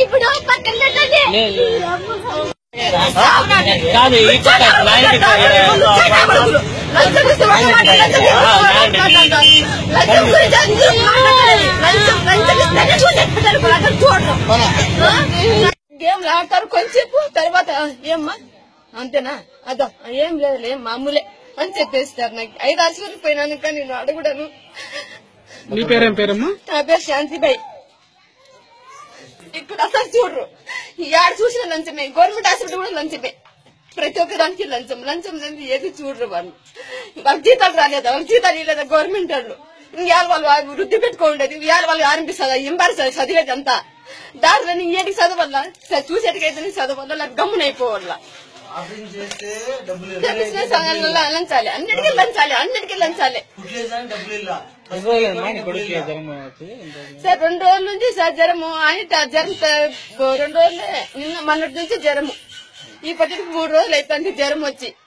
ఇప్పుడు పక్కన పెట్టండి లేదు. కాదు ఇక్కడ ల్యాండ్ ఇక్కడ లంచం ఇస్తే ఒక మాట, లంచం ఇస్తే ఒక మాట మాట్లాడాలి. లంచం గురించి అందరూ మాట్లాడాలి. లంచం లంచం ఇస్తేనే చూసేస్తారు మాటలు చూడడం ఆ? గేమ్లు ఆడతారు కొంచెంసేపు తర్వాత ఏమ్మా అంతేనా అదో ఏం లేదు ఏం మామూలే అని చెప్పేస్తారు నాకు ఐదు ఆశలు పోయినాను కానీ నేను అడగడను నీ పేరేం పేరమ్మా నా పేరు శాంతిబాయి ఇక్కడ అసలు చూడరు ఈ ఆడ చూసిన లంచమే గవర్నమెంట్ హాస్పిటల్ కూడా లంచమే ప్రతి ఒక్క దానికి లంచం లంచం లేని ఏది చూడరు వాళ్ళు వాళ్ళ జీతాలు రాలేదా వాళ్ళ జీతాలు ఇవ్వలేదా గవర్నమెంట్ వాళ్ళు ఇవాళ వాళ్ళు వృద్ధి పెట్టుకోండేది ఇవాళ వాళ్ళు ఆరంభిస్తుంది ఎంబారు చదివేది అంతా దాంట్లో నీ ఏటికి చదవాల చూసేటికైతే నీ చదవాల లేక గమ్మున అయిపోవాల ఆపరేషన్ చేస్తే డబ్బులు బిజినెస్ లంచాలి అన్నిటికీ లంచాలి అన్నిటికీ లంచాలి కుట్లేదని డబ్బులు ఇలా ఎన్ని రోజులమ్మా నీ కొడుకు జ్వరం వచ్చి? సార్ రెండు రోజుల నుంచి సార్ జ్వరము ఆయన ట- జ్వరం త- రెండు రోజులే నిన్న మొన్నటి నుంచి జ్వరము ఈ పట్టికి మూడు రోజులు అయిపోయింది జ్వరం వచ్చి